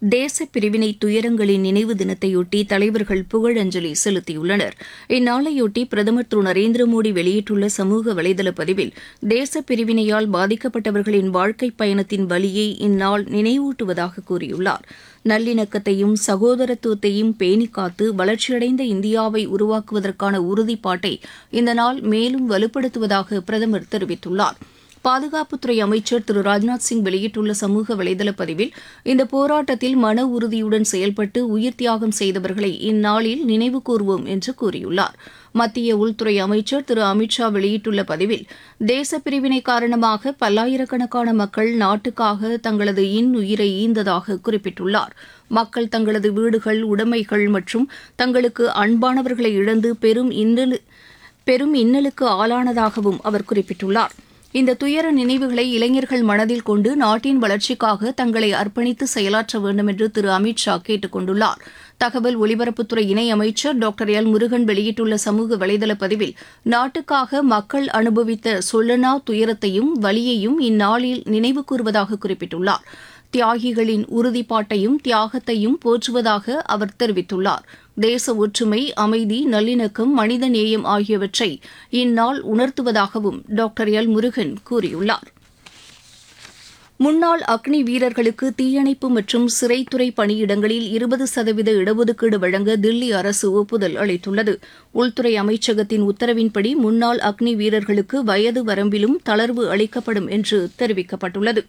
தேச பிரிவினை துயரங்களின் நினைவு தினத்தையொட்டி தலைவர்கள் புகழஞ்சலி செலுத்தியுள்ளனர் இந்நாளையொட்டி பிரதமர் திரு நரேந்திர மோடி வெளியிட்டுள்ள சமூக வலைதள பதிவில் தேச பிரிவினையால் பாதிக்கப்பட்டவர்களின் வாழ்க்கை பயணத்தின் வலியை இந்நாள் நினைவூட்டுவதாக கூறியுள்ளார் நல்லிணக்கத்தையும் சகோதரத்துவத்தையும் பேணி காத்து வளர்ச்சியடைந்த இந்தியாவை உருவாக்குவதற்கான உறுதிப்பாட்டை இந்த நாள் மேலும் வலுப்படுத்துவதாக பிரதமர் தெரிவித்துள்ளார் பாதுகாப்புத்துறை அமைச்சர் திரு ராஜ்நாத் சிங் வெளியிட்டுள்ள சமூக வலைதள பதிவில் இந்த போராட்டத்தில் மன உறுதியுடன் செயல்பட்டு உயிர் தியாகம் செய்தவர்களை இந்நாளில் நினைவு கூர்வோம் என்று கூறியுள்ளார் மத்திய உள்துறை அமைச்சர் திரு அமித்ஷா வெளியிட்டுள்ள பதிவில் தேச பிரிவினை காரணமாக பல்லாயிரக்கணக்கான மக்கள் நாட்டுக்காக தங்களது இன்னுயிரை ஈந்ததாக குறிப்பிட்டுள்ளார் மக்கள் தங்களது வீடுகள் உடைமைகள் மற்றும் தங்களுக்கு அன்பானவர்களை இழந்து பெரும் இன்னலு பெரும் இன்னலுக்கு ஆளானதாகவும் அவர் குறிப்பிட்டுள்ளார் இந்த துயர நினைவுகளை இளைஞர்கள் மனதில் கொண்டு நாட்டின் வளர்ச்சிக்காக தங்களை அர்ப்பணித்து செயலாற்ற வேண்டும் என்று திரு அமித்ஷா கேட்டுக் கொண்டுள்ளார் தகவல் ஒலிபரப்புத்துறை இணை அமைச்சர் டாக்டர் எல் முருகன் வெளியிட்டுள்ள சமூக வலைதள பதிவில் நாட்டுக்காக மக்கள் அனுபவித்த சொல்லனா துயரத்தையும் வலியையும் இந்நாளில் நினைவு கூறுவதாக குறிப்பிட்டுள்ளார் தியாகிகளின் உறுதிப்பாட்டையும் தியாகத்தையும் போற்றுவதாக அவர் தெரிவித்துள்ளார் தேச ஒற்றுமை அமைதி நல்லிணக்கம் மனித நேயம் ஆகியவற்றை இந்நாள் உணர்த்துவதாகவும் டாக்டர் எல் முருகன் கூறியுள்ளார் முன்னாள் அக்னி வீரர்களுக்கு தீயணைப்பு மற்றும் சிறைத்துறை பணியிடங்களில் இருபது சதவீத இடஒதுக்கீடு வழங்க தில்லி அரசு ஒப்புதல் அளித்துள்ளது உள்துறை அமைச்சகத்தின் உத்தரவின்படி முன்னாள் அக்னி வீரர்களுக்கு வயது வரம்பிலும் தளர்வு அளிக்கப்படும் என்று தெரிவிக்கப்பட்டுள்ளது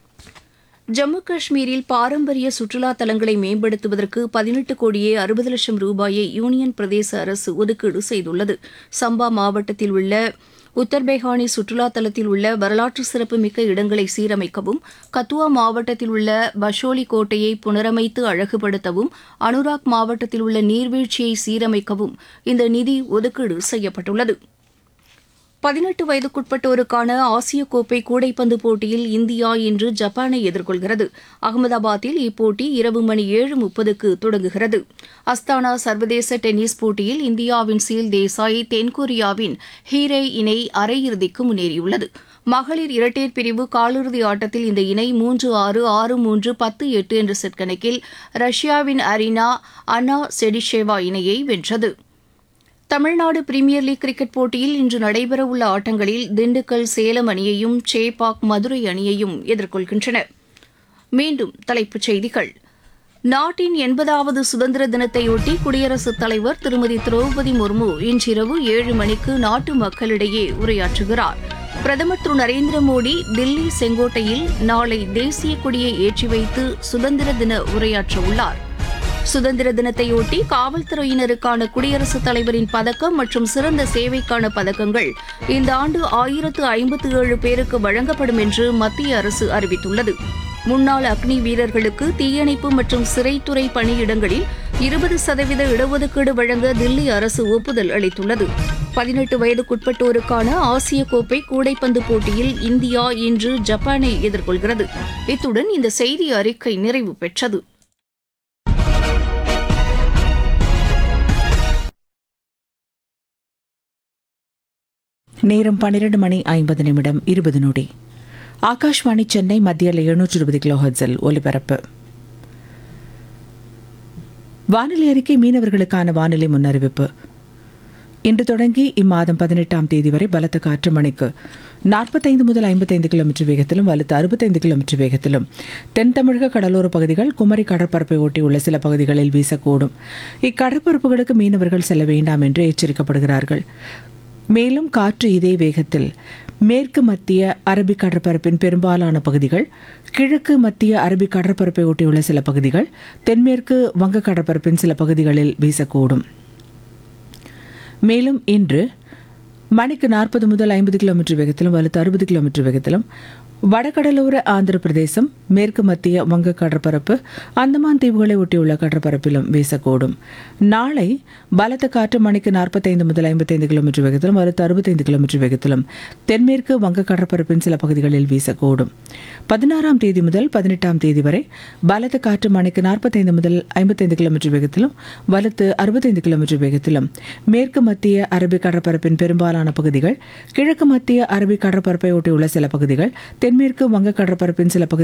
ஜம்மு காஷ்மீரில் பாரம்பரிய சுற்றுலா தலங்களை மேம்படுத்துவதற்கு பதினெட்டு கோடியே அறுபது லட்சம் ரூபாயை யூனியன் பிரதேச அரசு ஒதுக்கீடு செய்துள்ளது சம்பா மாவட்டத்தில் உள்ள உத்தர்பேகானி சுற்றுலா தலத்தில் உள்ள வரலாற்று சிறப்புமிக்க இடங்களை சீரமைக்கவும் கத்துவா மாவட்டத்தில் உள்ள பஷோலி கோட்டையை புனரமைத்து அழகுபடுத்தவும் அனுராக் மாவட்டத்தில் உள்ள நீர்வீழ்ச்சியை சீரமைக்கவும் இந்த நிதி ஒதுக்கீடு செய்யப்பட்டுள்ளது பதினெட்டு வயதுக்குட்பட்டோருக்கான ஆசிய கோப்பை கூடைப்பந்து போட்டியில் இந்தியா இன்று ஜப்பானை எதிர்கொள்கிறது அகமதாபாத்தில் இப்போட்டி இரவு மணி ஏழு முப்பதுக்கு தொடங்குகிறது அஸ்தானா சர்வதேச டென்னிஸ் போட்டியில் இந்தியாவின் சீல் தேசாய் தென்கொரியாவின் ஹீரே இணை அரையிறுதிக்கு முன்னேறியுள்ளது மகளிர் இரட்டையர் பிரிவு காலிறுதி ஆட்டத்தில் இந்த இணை மூன்று ஆறு ஆறு மூன்று பத்து எட்டு என்ற செட் கணக்கில் ரஷ்யாவின் அரினா அனா செடிஷேவா இணையை வென்றது தமிழ்நாடு பிரீமியர் லீக் கிரிக்கெட் போட்டியில் இன்று நடைபெறவுள்ள ஆட்டங்களில் திண்டுக்கல் சேலம் அணியையும் சேப்பாக் மதுரை அணியையும் எதிர்கொள்கின்றன மீண்டும் தலைப்புச் செய்திகள் நாட்டின் எண்பதாவது சுதந்திர தினத்தையொட்டி குடியரசுத் தலைவர் திருமதி திரௌபதி முர்மு இன்றிரவு ஏழு மணிக்கு நாட்டு மக்களிடையே உரையாற்றுகிறார் பிரதமர் திரு நரேந்திர மோடி தில்லி செங்கோட்டையில் நாளை தேசிய கொடியை ஏற்றி வைத்து சுதந்திர தின உரையாற்ற உள்ளார் சுதந்திர தினத்தையொட்டி காவல்துறையினருக்கான குடியரசுத் தலைவரின் பதக்கம் மற்றும் சிறந்த சேவைக்கான பதக்கங்கள் இந்த ஆண்டு ஆயிரத்து ஐம்பத்து ஏழு பேருக்கு வழங்கப்படும் என்று மத்திய அரசு அறிவித்துள்ளது முன்னாள் அக்னி வீரர்களுக்கு தீயணைப்பு மற்றும் சிறைத்துறை பணியிடங்களில் இருபது சதவீத இடஒதுக்கீடு வழங்க தில்லி அரசு ஒப்புதல் அளித்துள்ளது பதினெட்டு வயதுக்குட்பட்டோருக்கான ஆசிய கோப்பை கூடைப்பந்து போட்டியில் இந்தியா இன்று ஜப்பானை எதிர்கொள்கிறது இத்துடன் இந்த செய்தி அறிக்கை நிறைவு பெற்றது நேரம் பன்னிரண்டு மணி ஐம்பது நிமிடம் இருபது நொடி ஆகாஷ்வாணி சென்னை மத்தியில் எழுநூற்று இருபது கிலோ ஹெர்ட்ஸில் ஒலிபரப்பு வானிலை அறிக்கை மீனவர்களுக்கான வானிலை முன்னறிவிப்பு இன்று தொடங்கி இம்மாதம் பதினெட்டாம் தேதி வரை பலத்த காற்று மணிக்கு நாற்பத்தைந்து முதல் ஐம்பத்தைந்து கிலோமீட்டர் வேகத்திலும் வலுத்து அறுபத்தைந்து கிலோமீட்டர் வேகத்திலும் தென் தமிழக கடலோர பகுதிகள் குமரி கடற்பரப்பை ஒட்டியுள்ள சில பகுதிகளில் வீசக்கூடும் இக்கடற்பரப்புகளுக்கு மீனவர்கள் செல்ல வேண்டாம் என்று எச்சரிக்கப்படுகிறார்கள் மேலும் காற்று இதே வேகத்தில் மேற்கு மத்திய அரபிக் கடற்பரப்பின் பெரும்பாலான பகுதிகள் கிழக்கு மத்திய அரபிக் கடற்பரப்பை ஒட்டியுள்ள சில பகுதிகள் தென்மேற்கு வங்க கடற்பரப்பின் சில பகுதிகளில் வீசக்கூடும் மேலும் இன்று மணிக்கு நாற்பது முதல் ஐம்பது கிலோமீட்டர் வேகத்திலும் வலுத்து அறுபது கிலோமீட்டர் வேகத்திலும் வடகடலோர ஆந்திர பிரதேசம் மேற்கு மத்திய வங்க கடற்பரப்பு அந்தமான் தீவுகளை ஒட்டியுள்ள கடற்பரப்பிலும் வீசக்கூடும் நாளை பலத்த காற்று மணிக்கு நாற்பத்தைந்து முதல் ஐம்பத்தைந்து கிலோமீட்டர் வேகத்திலும் வலுத்து அறுபத்தைந்து கிலோமீட்டர் வேகத்திலும் தென்மேற்கு வங்க கடற்பரப்பின் சில பகுதிகளில் வீசக்கூடும் பதினாறாம் தேதி முதல் பதினெட்டாம் தேதி வரை பலத்த காற்று மணிக்கு நாற்பத்தைந்து முதல் ஐம்பத்தைந்து கிலோமீட்டர் வேகத்திலும் வலுத்து அறுபத்தைந்து கிலோமீட்டர் வேகத்திலும் மேற்கு மத்திய அரபிக் கடற்பரப்பின் பெரும்பாலான பகுதிகள் கிழக்கு மத்திய அரபிக் கடற்பரப்பை ஒட்டியுள்ள சில பகுதிகள் தென்மேற்கு வங்க கடற்பரப்பின் சில பகுதிகள்